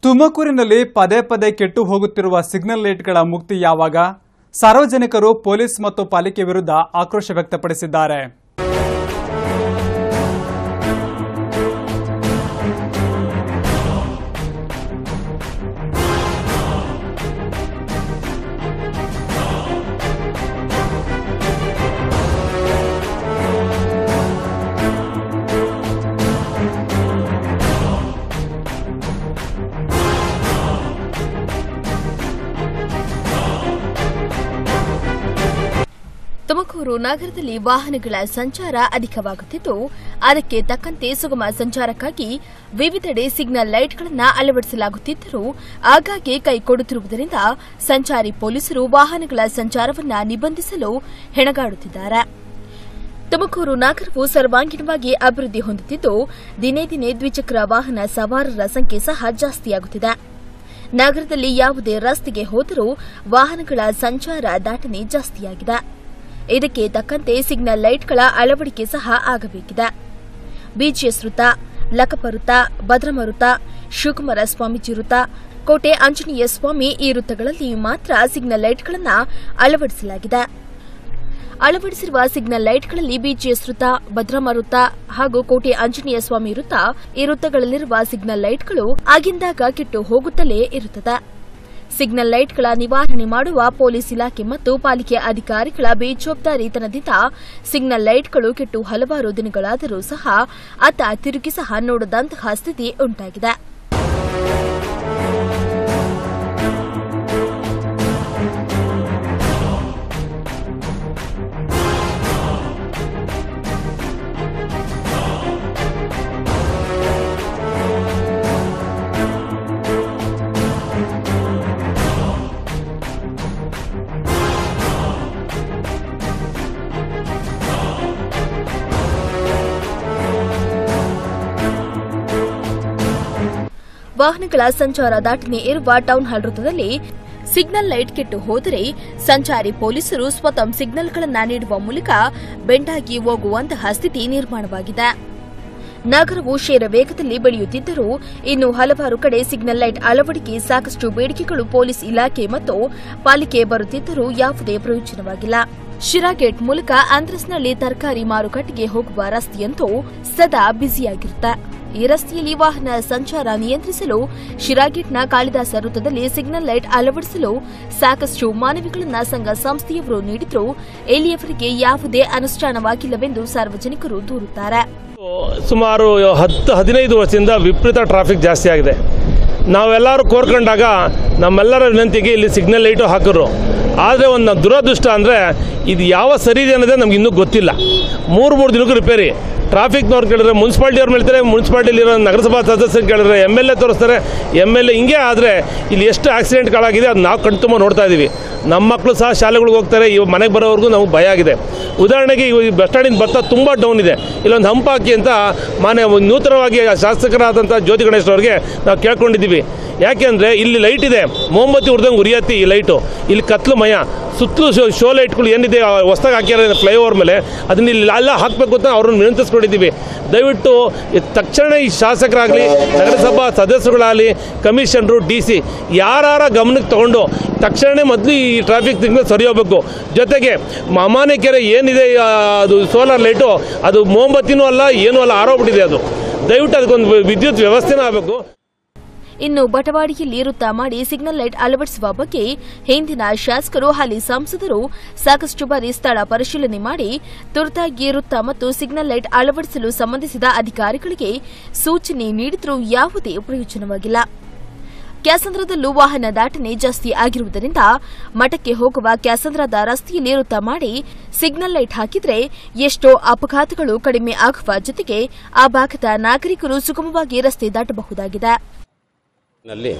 ತುಮಕೂರಿನಲ್ಲಿ ಪದೇ ಪದೇ ಕೆಟ್ಟು ಹೋಗುತ್ತಿರುವ ಸಿಗ್ನಲ್ ಲೈಟ್ಗಳ ಮುಕ್ತಿ ಯಾವಾಗ ಸಾರ್ವಜನಿಕರು ಪೊಲೀಸ್ ಮತ್ತು ಪಾಲಿಕೆ ವಿರುದ್ಧ ಆಕ್ರೋಶ ವ್ಯಕ್ತಪಡಿಸಿದ್ದಾರೆ ತುಮಕೂರು ನಗರದಲ್ಲಿ ವಾಹನಗಳ ಸಂಚಾರ ಅಧಿಕವಾಗುತ್ತಿದ್ದು ಅದಕ್ಕೆ ತಕ್ಕಂತೆ ಸುಗಮ ಸಂಚಾರಕ್ಕಾಗಿ ವಿವಿಧೆಡೆ ಸಿಗ್ನಲ್ ಲೈಟ್ಗಳನ್ನು ಅಳವಡಿಸಲಾಗುತ್ತಿದ್ದರೂ ಆಗಾಗ್ಗೆ ಕೈಕೊಡುತ್ತಿರುವುದರಿಂದ ಸಂಚಾರಿ ಪೊಲೀಸರು ವಾಹನಗಳ ಸಂಚಾರವನ್ನು ನಿಬಂಧಿಸಲು ಹೆಣಗಾಡುತ್ತಿದ್ದಾರೆ ತುಮಕೂರು ನಗರವು ಸರ್ವಾಂಗೀಣವಾಗಿ ಅಭಿವೃದ್ಧಿ ಹೊಂದುತ್ತಿದ್ದು ದಿನೇ ದಿನೇ ದ್ವಿಚಕ್ರ ವಾಹನ ಸವಾರರ ಸಂಖ್ಯೆ ಸಹ ಜಾಸ್ತಿಯಾಗುತ್ತಿದೆ ನಗರದಲ್ಲಿ ಯಾವುದೇ ರಸ್ತೆಗೆ ಹೋದರೂ ವಾಹನಗಳ ಸಂಚಾರ ದಾಟನೆ ಜಾಸ್ತಿಯಾಗಿದೆ ಇದಕ್ಕೆ ತಕ್ಕಂತೆ ಸಿಗ್ನಲ್ ಲೈಟ್ಗಳ ಅಳವಡಿಕೆ ಸಹ ಆಗಬೇಕಿದೆ ಬಿಜಿಎಸ್ ವೃತ್ತ ಲಕಪ ವೃತ್ತ ಭದ್ರಮ ವೃತ್ತ ಶಿವಕುಮಾರ ಸ್ವಾಮೀಜಿ ವೃತ್ತ ಕೋಟೆ ಆಂಜನೇಯ ಸ್ವಾಮಿ ಈ ವೃತ್ತಗಳಲ್ಲಿ ಮಾತ್ರ ಸಿಗ್ನಲ್ ಲೈಟ್ಗಳನ್ನು ಅಳವಡಿಸಲಾಗಿದೆ ಅಳವಡಿಸಿರುವ ಸಿಗ್ನಲ್ ಲೈಟ್ಗಳಲ್ಲಿ ಬಿಜಿಎಸ್ ವೃತ್ತ ಭದ್ರಮ ವೃತ್ತ ಹಾಗೂ ಕೋಟೆ ಆಂಜನೇಯ ಸ್ವಾಮಿ ವೃತ್ತ ಈ ವೃತ್ತಗಳಲ್ಲಿರುವ ಸಿಗ್ನಲ್ ಲೈಟ್ಗಳು ಆಗಿಂದಾಗ ಕೆಟ್ಟು ಹೋಗುತ್ತಲೇ ಇರುತ್ತದೆ ಸಿಗ್ನಲ್ ಲೈಟ್ಗಳ ನಿವಾರಣೆ ಮಾಡುವ ಪೊಲೀಸ್ ಇಲಾಖೆ ಮತ್ತು ಪಾಲಿಕೆ ಅಧಿಕಾರಿಗಳ ಬೇಜವಾಬ್ದಾರಿತನದಿಂದ ಸಿಗ್ನಲ್ ಲೈಟ್ಗಳು ಕೆಟ್ಟು ಹಲವಾರು ದಿನಗಳಾದರೂ ಸಹ ಅತ್ತ ತಿರುಗಿ ಸಹ ನೋಡದಂತಹ ಸ್ಥಿತಿ ಉಂಟಾಗಿದೆ ವಾಹನಗಳ ಸಂಚಾರ ದಾಟನೆ ಇರುವ ಟೌನ್ ಹಾಲ್ ವೃತ್ತದಲ್ಲಿ ಸಿಗ್ನಲ್ ಲೈಟ್ ಕೆಟ್ಟು ಹೋದರೆ ಸಂಚಾರಿ ಪೊಲೀಸರು ಸ್ವತಃ ಸಿಗ್ನಲ್ಗಳನ್ನು ನೀಡುವ ಮೂಲಕ ಬೆಂಡಾಗಿ ಹೋಗುವಂತಹ ಸ್ಥಿತಿ ನಿರ್ಮಾಣವಾಗಿದೆ ನಗರವು ಶೇರ ವೇಗದಲ್ಲಿ ಬೆಳೆಯುತ್ತಿದ್ದರೂ ಇನ್ನು ಹಲವಾರು ಕಡೆ ಸಿಗ್ನಲ್ ಲೈಟ್ ಅಳವಡಿಕೆ ಸಾಕಷ್ಟು ಬೇಡಿಕೆಗಳು ಪೊಲೀಸ್ ಇಲಾಖೆ ಮತ್ತು ಪಾಲಿಕೆ ಬರುತ್ತಿದ್ದರೂ ಯಾವುದೇ ಪ್ರಯೋಜನವಾಗಿಲ್ಲ ಶಿರಾ ಗೇಟ್ ಮೂಲಕ ಆಂಧ್ರಸ್ನಲ್ಲಿ ತರಕಾರಿ ಮಾರುಕಟ್ಟೆಗೆ ಹೋಗುವ ರಸ್ತೆಯಂತೂ ಸದಾ ಬ್ಯುಸಿಯಾಗಿರುತ್ತೆ ಈ ರಸ್ತೆಯಲ್ಲಿ ವಾಹನ ಸಂಚಾರ ನಿಯಂತ್ರಿಸಲು ಶಿರಾಗೇಟ್ನ ಕಾಳಿದಾಸ ವೃತ್ತದಲ್ಲಿ ಸಿಗ್ನಲ್ ಲೈಟ್ ಅಳವಡಿಸಲು ಸಾಕಷ್ಟು ಮಾನವಿಗಳನ್ನ ಸಂಘ ಸಂಸ್ಥೆಯವರು ನೀಡಿದ್ರೂ ಇಲ್ಲಿಯವರೆಗೆ ಯಾವುದೇ ಅನುಷ್ಠಾನವಾಗಿಲ್ಲವೆಂದು ಸಾರ್ವಜನಿಕರು ದೂರುತ್ತಾರೆ ಸುಮಾರು ಹತ್ತು ಹದಿನೈದು ವರ್ಷದಿಂದ ವಿಪರೀತ ಟ್ರಾಫಿಕ್ ಜಾಸ್ತಿ ಆಗಿದೆ ನಾವೆಲ್ಲರೂ ಕೋರ್ಕೊಂಡಾಗ ನಮ್ಮೆಲ್ಲರ ವಿನಂತಿಗೆ ಇಲ್ಲಿ ಸಿಗ್ನಲ್ ಲೈಟು ಹಾಕಿದ್ರು ಆದರೆ ಒಂದು ದುರದೃಷ್ಟ ಅಂದರೆ ಇದು ಯಾವ ಸರಿ ಇದೆ ಅನ್ನೋದೇ ನಮ್ಗೆ ಇನ್ನೂ ಗೊತ್ತಿಲ್ಲ ಮೂರು ಮೂರು ದಿನಕ್ಕೂ ರಿಪೇರಿ ಟ್ರಾಫಿಕ್ನವ್ರು ಕೇಳಿದ್ರೆ ಮುನ್ಸಿಪಾಲ್ಟಿಯವ್ರು ಹೇಳ್ತಾರೆ ಮುನ್ಸಿಪಾಲ್ಟಿಲಿರೋ ನಗರಸಭಾ ಸದಸ್ಯರು ಕೇಳಿದ್ರೆ ಎಮ್ ಎಲ್ ಎ ತೋರಿಸ್ತಾರೆ ಎಮ್ ಎಲ್ ಎ ಹಿಂಗೆ ಆದರೆ ಇಲ್ಲಿ ಎಷ್ಟು ಆಕ್ಸಿಡೆಂಟ್ಗಳಾಗಿದೆ ಅದು ನಾವು ಕಣ್ತುಂಬ ನೋಡ್ತಾ ಇದ್ದೀವಿ ನಮ್ಮ ಮಕ್ಕಳು ಸಹ ಶಾಲೆಗಳಿಗೆ ಹೋಗ್ತಾರೆ ಇವ್ ಮನೆಗೆ ಬರೋವರೆಗೂ ನಮಗೆ ಭಯ ಆಗಿದೆ ಉದಾಹರಣೆಗೆ ಇವು ಈ ಬಸ್ ಸ್ಟ್ಯಾಂಡಿಂದ ಬರ್ತಾ ತುಂಬ ಡೌನ್ ಇದೆ ಇಲ್ಲೊಂದು ಹಂಪ್ ಹಾಕಿ ಅಂತ ಮಾನ್ಯ ನೂತನವಾಗಿ ಶಾಸಕರಾದಂಥ ಜ್ಯೋತಿ ಗಣೇಶ್ ಅವರಿಗೆ ನಾವು ಕೇಳ್ಕೊಂಡಿದ್ದೀವಿ ಯಾಕೆಂದರೆ ಇಲ್ಲಿ ಲೈಟ್ ಇದೆ ಮೊಂಬತ್ತಿ ಉರ್ದಂಗೆ ಉರಿಯತ್ತಿ ಈ ಲೈಟು ಇಲ್ಲಿ ಕತ್ಲು ಮಯ ಸುತ್ತಲೂ ಶೋ ಶೋ ಲೈಟ್ಗಳು ಏನಿದೆ ಹೊಸ್ದಾಗಿ ಹಾಕ್ಯಾರ ಫ್ಲೈಓವರ್ ಮೇಲೆ ಅದನ್ನ ಇಲ್ಲಿ ಎಲ್ಲ ಹಾಕಬೇಕು ಅಂತ ಅವ್ರನ್ನ ವಿನಂತಿಸ್ಕೊಂಡಿದ್ದೀವಿ ದಯವಿಟ್ಟು ಈ ತಕ್ಷಣ ಈ ಶಾಸಕರಾಗಲಿ ನಗರಸಭಾ ಸದಸ್ಯರುಗಳಾಗಲಿ ಕಮಿಷನರು ಡಿ ಸಿ ಯಾರ ಗಮನಕ್ಕೆ ತಗೊಂಡು ತಕ್ಷಣ ಮೊದಲು ಈ ಟ್ರಾಫಿಕ್ ಸಿಗ್ನಲ್ ಸರಿ ಹೋಗ್ಬೇಕು ಜೊತೆಗೆ ಅಮಾನೆ ಕೆರೆ ಏನಿದೆ ಆ, ಅದು ಸೋಲಾರ್ ಲೈಟು ಅದು ಮೊಂಬತ್ತಿನೂ ಅಲ್ಲ ಏನೂ ಅಲ್ಲ ಆರೋಗ್ಬಿಟ್ಟಿದೆ ಅದು ದಯವಿಟ್ಟು ಅದಕ್ಕೊಂದು ವಿದ್ಯುತ್ ವ್ಯವಸ್ಥೆನೂ ಆಗಬೇಕು ಇನ್ನು ಬಟವಾಡಿಯಲ್ಲಿ ವೃತ್ತ ಮಾಡಿ ಸಿಗ್ನಲ್ ಲೈಟ್ ಅಳವಡಿಸುವ ಬಗ್ಗೆ ಹಿಂದಿನ ಶಾಸಕರು ಹಾಲಿ ಸಂಸದರು ಸಾಕಷ್ಟು ಬಾರಿ ಸ್ಥಳ ಪರಿಶೀಲನೆ ಮಾಡಿ ತುರ್ತಾಗಿ ವೃತ್ತ ಮತ್ತು ಸಿಗ್ನಲ್ ಲೈಟ್ ಅಳವಡಿಸಲು ಸಂಬಂಧಿಸಿದ ಅಧಿಕಾರಿಗಳಿಗೆ ಸೂಚನೆ ನೀಡಿದರೂ ಯಾವುದೇ ಪ್ರಯೋಜನವಾಗಿಲ್ಲ ಕ್ಯಾಸಂದ್ರದಲ್ಲೂ ವಾಹನ ದಾಟನೆ ಜಾಸ್ತಿ ಆಗಿರುವುದರಿಂದ ಮಠಕ್ಕೆ ಹೋಗುವ ಕ್ಯಾಸಂದ್ರದ ರಸ್ತೆಯಲ್ಲಿ ವೃತ್ತ ಮಾಡಿ ಸಿಗ್ನಲ್ ಲೈಟ್ ಹಾಕಿದ್ರೆ ಎಷ್ಟೋ ಅಪಘಾತಗಳು ಕಡಿಮೆ ಆಗುವ ಜೊತೆಗೆ ಆ ಭಾಗದ ನಾಗರಿಕರು ಸುಗಮವಾಗಿ ರಸ್ತೆ ದಾಟಬಹುದಾಗಿದೆ ನಲ್ಲಿ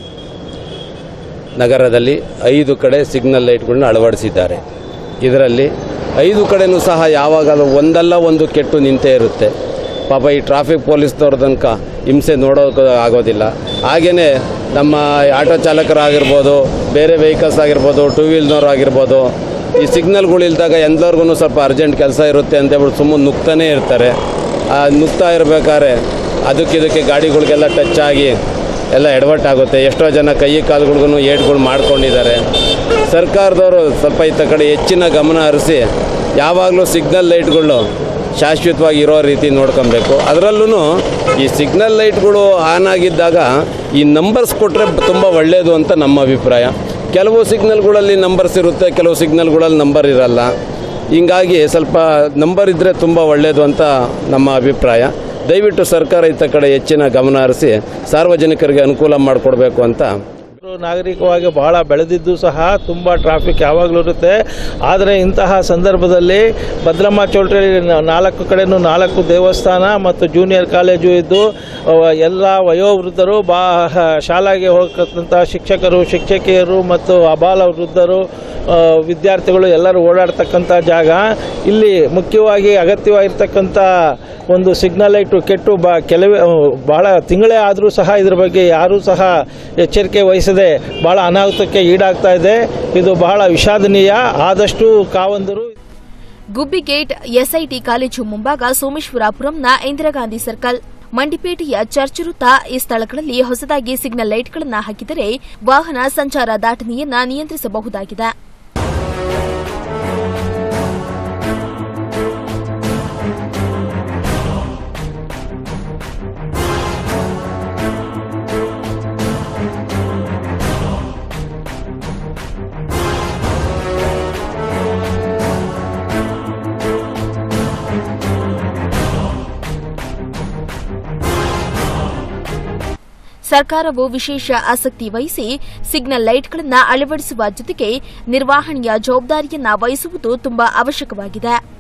ನಗರದಲ್ಲಿ ಐದು ಕಡೆ ಸಿಗ್ನಲ್ ಲೈಟ್ಗಳನ್ನ ಅಳವಡಿಸಿದ್ದಾರೆ ಇದರಲ್ಲಿ ಐದು ಕಡೆನೂ ಸಹ ಯಾವಾಗಲೂ ಒಂದಲ್ಲ ಒಂದು ಕೆಟ್ಟು ನಿಂತೇ ಇರುತ್ತೆ ಪಾಪ ಈ ಟ್ರಾಫಿಕ್ ಪೊಲೀಸ್ನವ್ರ ತನಕ ಹಿಂಸೆ ನೋಡೋಕೆ ಆಗೋದಿಲ್ಲ ಹಾಗೆಯೇ ನಮ್ಮ ಆಟೋ ಚಾಲಕರಾಗಿರ್ಬೋದು ಬೇರೆ ವೆಹಿಕಲ್ಸ್ ಆಗಿರ್ಬೋದು ಟೂ ವೀಲ್ನವ್ರು ಆಗಿರ್ಬೋದು ಈ ಸಿಗ್ನಲ್ಗಳಿಲ್ದಾಗ ಎಲ್ಲರಿಗೂ ಸ್ವಲ್ಪ ಅರ್ಜೆಂಟ್ ಕೆಲಸ ಇರುತ್ತೆ ಅಂತೇಳ್ಬಿಟ್ಟು ಸುಮ್ಮನೆ ನುಗ್ತಾನೇ ಇರ್ತಾರೆ ಆ ನುಗ್ತಾ ಇರಬೇಕಾದ್ರೆ ಅದಕ್ಕಿದಕ್ಕೆ ಗಾಡಿಗಳಿಗೆಲ್ಲ ಟಚ್ ಆಗಿ ಎಲ್ಲ ಎಡವಟ್ಟಾಗುತ್ತೆ ಎಷ್ಟೋ ಜನ ಕೈ ಕಾಲುಗಳಿಗೂ ಏಟ್ಗಳು ಮಾಡ್ಕೊಂಡಿದ್ದಾರೆ ಸರ್ಕಾರದವರು ಸ್ವಲ್ಪ ಇತ್ತ ಕಡೆ ಹೆಚ್ಚಿನ ಗಮನ ಹರಿಸಿ ಯಾವಾಗಲೂ ಸಿಗ್ನಲ್ ಲೈಟ್ಗಳು ಶಾಶ್ವತವಾಗಿ ಇರೋ ರೀತಿ ನೋಡ್ಕೊಬೇಕು ಅದರಲ್ಲೂ ಈ ಸಿಗ್ನಲ್ ಲೈಟ್ಗಳು ಆನ್ ಆಗಿದ್ದಾಗ ಈ ನಂಬರ್ಸ್ ಕೊಟ್ಟರೆ ತುಂಬ ಒಳ್ಳೆಯದು ಅಂತ ನಮ್ಮ ಅಭಿಪ್ರಾಯ ಕೆಲವು ಸಿಗ್ನಲ್ಗಳಲ್ಲಿ ನಂಬರ್ಸ್ ಇರುತ್ತೆ ಕೆಲವು ಸಿಗ್ನಲ್ಗಳಲ್ಲಿ ನಂಬರ್ ಇರಲ್ಲ ಹಿಂಗಾಗಿ ಸ್ವಲ್ಪ ನಂಬರ್ ಇದ್ದರೆ ತುಂಬ ಒಳ್ಳೆಯದು ಅಂತ ನಮ್ಮ ಅಭಿಪ್ರಾಯ ದಯವಿಟ್ಟು ಸರ್ಕಾರ ಇತ್ತ ಕಡೆ ಹೆಚ್ಚಿನ ಗಮನ ಹರಿಸಿ ಸಾರ್ವಜನಿಕರಿಗೆ ಅನುಕೂಲ ಮಾಡಿಕೊಡ್ಬೇಕು ಅಂತ ನಾಗರಿಕವಾಗಿ ಬಹಳ ಬೆಳೆದಿದ್ದು ಸಹ ತುಂಬ ಟ್ರಾಫಿಕ್ ಯಾವಾಗಲೂ ಇರುತ್ತೆ ಆದರೆ ಇಂತಹ ಸಂದರ್ಭದಲ್ಲಿ ಭದ್ರಮ್ಮ ಚೌಲ್ಟ್ರಿಯಲ್ಲಿ ನ- ನಾಲ್ಕು ಕಡೆನೂ ನಾಲ್ಕು ದೇವಸ್ಥಾನ ಮತ್ತು ಜೂನಿಯರ್ ಕಾಲೇಜು ಇದ್ದು ಅವ ಎಲ್ಲ ವಯೋವೃದ್ಧರು ಬಾ ಶಾಲೆಗೆ ಹೋಗತಕ್ಕಂಥ ಶಿಕ್ಷಕರು ಶಿಕ್ಷಕಿಯರು ಮತ್ತು ಅಬಾಲ ವೃದ್ಧರು ಆ, ವಿದ್ಯಾರ್ಥಿಗಳು ಎಲ್ಲರೂ ಓಡಾಡ್ತಕ್ಕಂಥ ಜಾಗ ಇಲ್ಲಿ ಮುಖ್ಯವಾಗಿ ಅಗತ್ಯವಾಗಿರ್ತಕ್ಕಂಥ ಒಂದು ಸಿಗ್ನಲ್ ಲೈಟು ಕೆಟ್ಟು ಬಾ ಕೆಲವೇ ಬಹಳ ತಿಂಗಳೇ ಆದರೂ ಸಹ ಇದ್ರ ಬಗ್ಗೆ ಯಾರೂ ಸಹ ಎಚ್ಚರಿಕೆ ವಹಿಸದೆ ಬಹಳ ಅನಾಹುತಕ್ಕೆ ಈಡಾಗ್ತಾ ಇದೆ ಇದು ಬಹಳ ವಿಷಾದನೀಯ ಆದಷ್ಟು ಕಾವಂದರು ಗುಬ್ಬಿಗೇಟ್ ಎಸ್ಐಟಿ ಕಾಲೇಜು ಮುಂಭಾಗ ಸೋಮೇಶ್ವರಪುರಂನ ಇಂದಿರಾಗಾಂಧಿ ಸರ್ಕಲ್ ಮಂಡಿಪೇಟೆಯ ಚರ್ಚ್ ವೃತ್ತ ಈ ಸ್ಥಳಗಳಲ್ಲಿ ಹೊಸದಾಗಿ ಸಿಗ್ನಲ್ ಲೈಟ್ಗಳನ್ನು ಹಾಕಿದರೆ ವಾಹನ ಸಂಚಾರ ದಾಟನೆಯನ್ನ ನಿಯಂತ್ರಿಸಬಹುದಾಗಿದೆ ಸರ್ಕಾರವು ವಿಶೇಷ ಆಸಕ್ತಿ ವಹಿಸಿ ಸಿಗ್ನಲ್ ಲೈಟ್ಗಳನ್ನು ಅಳವಡಿಸುವ ಜೊತೆಗೆ ನಿರ್ವಹಣೆಯ ಜವಾಬ್ದಾರಿಯನ್ನ ವಹಿಸುವುದು ತುಂಬಾ ಅವಶ್ಯಕವಾಗಿದೆ